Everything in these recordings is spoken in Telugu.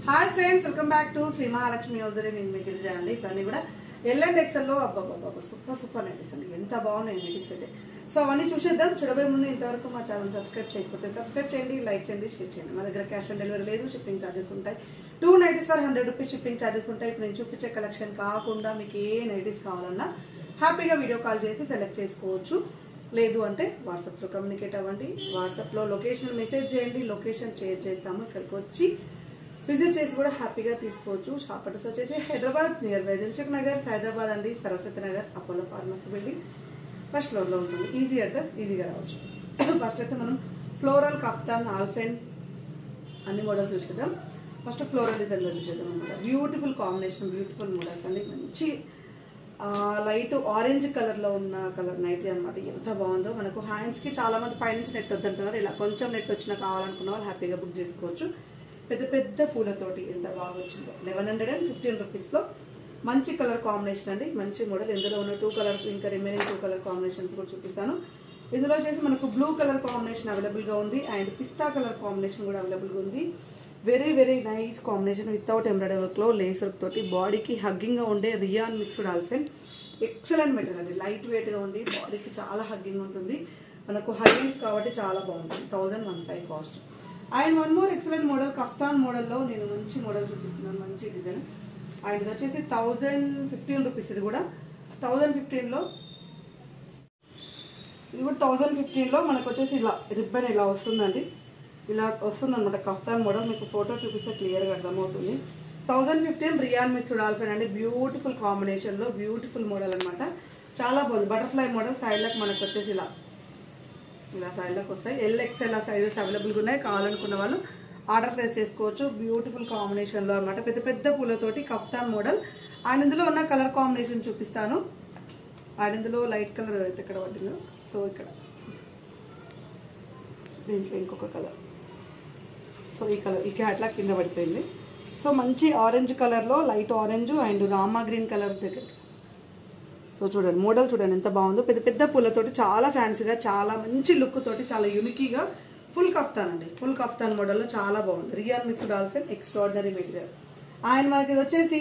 hi friends welcome back to Sri Mahalakshmi యోజరి నేను మీకు తెలియజేయండి ఇవన్నీ కూడా ఎల్ అండ్ ఎక్సెల్ లో అబ్బాబాబా సూపర్ సూపర్ నైటీస్ అండి ఎంత బాగున్నాయి నైటీస్ అయితే సో అవన్నీ చూసేద్దాం చూడబోయే ముందు ఇంతవరకు మా ఛానల్ సబ్స్క్రైబ్ చేయకపోతే సబ్స్క్రైబ్ చేయండి లైక్ చేయండి షేర్ చేయండి మా దగ్గర క్యాష్ ఆన్ డెలివరీ లేదు షిప్పింగ్ ఛార్జెస్ ఉంటాయి two nighties for hundred rupees shipping charges ఉంటాయి ఇప్పుడు నేను చూపించే కలెక్షన్ కాకుండా మీకు ఏ నైటీస్ కావాలన్నా హ్యాపీగా వీడియో కాల్ చేసి సెలెక్ట్ చేసుకోవచ్చు లేదు అంటే వాట్సాప్లో కమ్యూనికేట్ అవ్వండి వాట్సాప్లో లొకేషన్ మెసేజ్ చేయండి లొకేషన్ షేర్ చేస్తాము ఇక్కడికి వచ్చి విజిట్ చేసి కూడా హ్యాపీగా తీసుకోవచ్చు షాప్ అడ్రస్ వచ్చేసి హైదరాబాద్ నియర్ బై దిల్చక్ నగర్ హైదరాబాద్ అండి Saraswathi Nagar Apollo pharmacy building first ఫ్లోర్లో ఉంటుంది ఈజీ అడ్రస్ ఈజీగా రావచ్చు ఫస్ట్ అయితే మనం ఫ్లోరల్ కప్తాన్ ఆల్ఫెన్ అన్ని మోడల్స్ చూసేద్దాం ఫస్ట్ ఫ్లోరల్ డిజైన్లో చూసేద్దాం అనమాట బ్యూటిఫుల్ కాంబినేషన్ బ్యూటిఫుల్ మోడల్స్ అండి మంచి లైట్ ఆరెంజ్ కలర్లో ఉన్న కలర్ నైటీ అనమాట ఎంత బాగుందో మనకు హ్యాండ్స్కి చాలా మంది పైనుంచి నెట్ వద్దంటున్నారు ఇలా కొంచెం నెట్ వచ్చినా కావాలనుకున్న వాళ్ళు హ్యాపీగా బుక్ చేసుకోవచ్చు పెద్ద పెద్ద పూలతోటి ఎంత బాగా వచ్చిందో లెవెన్ హండ్రెడ్ అండ్ ఫిఫ్టీన్ రూపీస్లో మంచి కలర్ కాంబినేషన్ అండి మంచి మోడల్ ఇందులో ఉన్న టూ కలర్ ఇంకా రిమైనింగ్ టూ కలర్ కాంబినేషన్స్ కూడా చూపిస్తాను ఇందులో వచ్చేసి మనకు బ్లూ కలర్ కాంబినేషన్ అవైలబుల్గా ఉంది అండ్ పిస్తా కలర్ కాంబినేషన్ కూడా అవైలబుల్గా ఉంది very very nice combination without embroidery వర్క్లో లేస్ వర్క్ తోటి బాడీకి హగ్గింగ్గా ఉండే రియాన్ మిక్స్డ్ ఆల్ఫెన్ ఎక్సలెంట్ మెటీరియల్ అండి లైట్ వెయిట్గా ఉండి బాడీకి చాలా హగ్గింగ్ ఉంటుంది మనకు హగ్గింగ్స్ కాబట్టి చాలా బాగుంటుంది thousand one five cost and one more excellent model kaftan మోడల్లో నేను మంచి మోడల్ చూపిస్తున్నాను మంచి డిజైన్ అండ్ ఇది వచ్చేసి థౌజండ్ ఫిఫ్టీన్ రూపీస్ ఇది కూడా థౌజండ్ ఫిఫ్టీన్లో ఇది కూడా థౌజండ్ ఫిఫ్టీన్లో మనకు వచ్చేసి ఇలా రిబ్బన్ ఇలా వస్తుందండి ఇలా వస్తుంది అనమాట కఫ్తాన్ మోడల్ మీకు ఫోటో చూపిస్తే క్లియర్గా అర్థమవుతుంది థౌజండ్ ఫిఫ్టీన్ రియాన్ మిక్స్డ్ ఆల్ఫెన్ అండి బ్యూటిఫుల్ కాంబినేషన్లో బ్యూటిఫుల్ మోడల్ అనమాట చాలా బాగుంది బటర్ఫ్లై మోడల్ సైడ్లకు మనకు వచ్చేసి ఇలా ఇలా సైడ్లకు వస్తాయి ఎల్ ఎక్స్ఎల్ ఆ సైజెస్ అవైలబుల్గా ఉన్నాయి కావాలనుకున్న వాళ్ళు ఆర్డర్ ప్లేస్ చేసుకోవచ్చు బ్యూటిఫుల్ కాంబినేషన్లో అనమాట పెద్ద పెద్ద పూలతోటి కఫ్తాన్ మోడల్ అండ్ ఇందులో ఉన్న కలర్ కాంబినేషన్ చూపిస్తాను అండ్ ఇందులో లైట్ కలర్ అయితే ఇక్కడ పట్టిందో సో ఇక్కడ దీంట్లో ఇంకొక కలర్ సో ఈ కలర్ ఈ క్యాట్లా కింద పడిపోయింది సో మంచి ఆరెంజ్ కలర్లో light orange and Rama green colour దగ్గర సో చూడండి మోడల్ చూడండి ఎంత బాగుందో పెద్ద పెద్ద పూలతోటి చాలా ఫ్యాన్సీగా చాలా మంచి లుక్ తోటి చాలా యూనికీగా ఫుల్ కఫ్తాన్ అండి ఫుల్ కఫ్తాన్ మోడల్లో చాలా బాగుంది రియాన్ మిక్స్డ్ ఆల్ఫెన్ ఎక్స్ట్రాడినరీ మెటీరియల్ అండ్ మనకి ఇది వచ్చేసి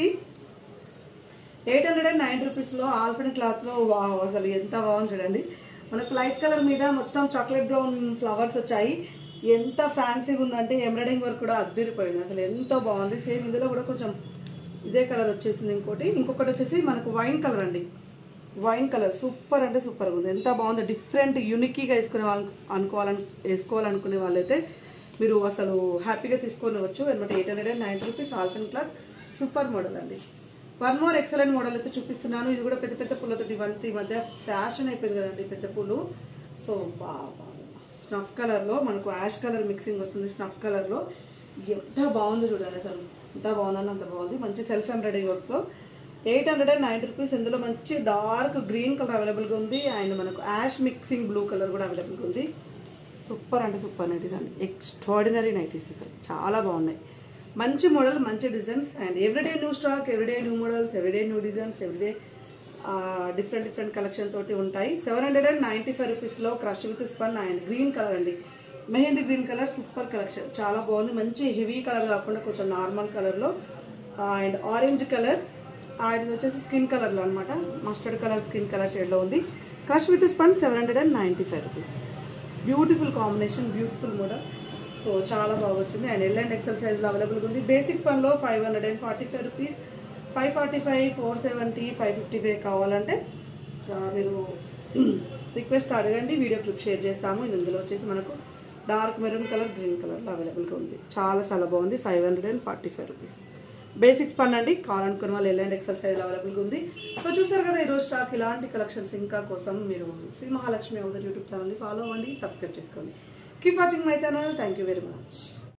ఎయిట్ హండ్రెడ్ అండ్ నైన్ రూపీస్లో ఆల్ఫెన్ క్లాత్లో వావ్ అసలు ఎంత బాగుంది చూడండి మనకు లైట్ కలర్ మీద మొత్తం చాక్లెట్ బ్రౌన్ ఫ్లవర్స్ వచ్చాయి ఎంత ఫ్యాన్సీగా ఉందంటే ఎంబ్రాయిడింగ్ వర్క్ కూడా అద్దరిపోయింది అసలు ఎంతో బాగుంది సేమ్ ఇందులో కూడా కొంచెం ఇదే కలర్ వచ్చేసింది ఇంకోటి ఇంకొకటి వచ్చేసి మనకు వైన్ కలర్ అండి వైన్ కలర్ సూపర్ అంటే సూపర్గా ఉంది ఎంత బాగుంది డిఫరెంట్ యూనిక్గా వేసుకునే వాళ్ళు అనుకోవాలని వేసుకోవాలనుకునే వాళ్ళైతే మీరు అసలు హ్యాపీగా తీసుకోవచ్చు అనమాట eight hundred and nine rupees ఆల్ఫెన్ క్లాత్ సూపర్ మోడల్ అండి వన్ మోర్ ఎక్సలెంట్ మోడల్ అయితే చూపిస్తున్నాను ఇది కూడా పెద్ద పెద్ద పూలతో ఇవంతా ఈ మధ్య ఫ్యాషన్ అయిపోయింది కదండి పెద్ద పూలు సో బాగా స్నఫ్ కలర్లో మనకు యాష్ కలర్ మిక్సింగ్ వస్తుంది స్నఫ్ కలర్లో ఎంత బాగుంది చూడండి అసలు ఎంత బాగుందని అంత బాగుంది మంచి సెల్ఫ్ ఎంబ్రాయిడరీ వర్క్లో eight hundred and nine rupees ఇందులో మంచి డార్క్ గ్రీన్ కలర్ అవైలబుల్గా ఉంది అండ్ మనకు యాష్ మిక్సింగ్ బ్లూ కలర్ కూడా అవైలబుల్గా ఉంది సూపర్ అంటే సూపర్ నైటీస్ అండి ఎక్స్ట్రాడినరీ నైటీస్ అసలు చాలా బాగున్నాయి మంచి మోడల్ మంచి designs and everyday new stock everyday new models everyday new designs everyday different different collection తోటి ఉంటాయి seven hundred and ninety five రూపీస్లో crush with spun and green colour అండి mehndi green colour super collection చాలా బాగుంది మంచి హెవీ కలర్ కాకుండా కొంచెం నార్మల్ కలర్లో అండ్ ఆరెంజ్ కలర్ అండ్ ఇది వచ్చేసి స్కిన్ కలర్లో అనమాట మస్టర్డ్ కలర్ స్కిన్ కలర్ షేడ్లో ఉంది crush with spun seven hundred and ninety five rupees beautiful combination beautiful model so చాలా బాగా వచ్చింది అండ్ ఎల్ అండ్ ఎక్సెల్ సైజ్లో అవైలబుల్గా ఉంది బేసిక్స్ పన్లో five hundred and forty five rupees five forty five four seventy five fifty five కావాలంటే ఆ, మీరు రిక్వెస్ట్ అడగండి వీడియో క్లిప్ షేర్ చేస్తాము ఇది ఇందులో వచ్చేసి మనకు డార్క్ మెరూన్ కలర్ గ్రీన్ కలర్లో అవైలబుల్గా ఉంది చాలా చాలా బాగుంది five hundred and forty five rupees basics పని అండి కావాలనుకున్న వాళ్ళు ఎల్ అండ్ ఎక్సెల్ సైజ్ అవైలబుల్గా ఉంది సో చూసారు కదా ఈరోజు స్టాక్ ఇలాంటి కలెక్షన్స్ ఇంకా కోసం మీరు శ్రీ మహాలక్ష్మి అవుతారు యూట్యూబ్ ఛానల్ని ఫాలో అవ్వండి సబ్స్క్రైబ్ చేసుకోండి keep watching my channel thank you very much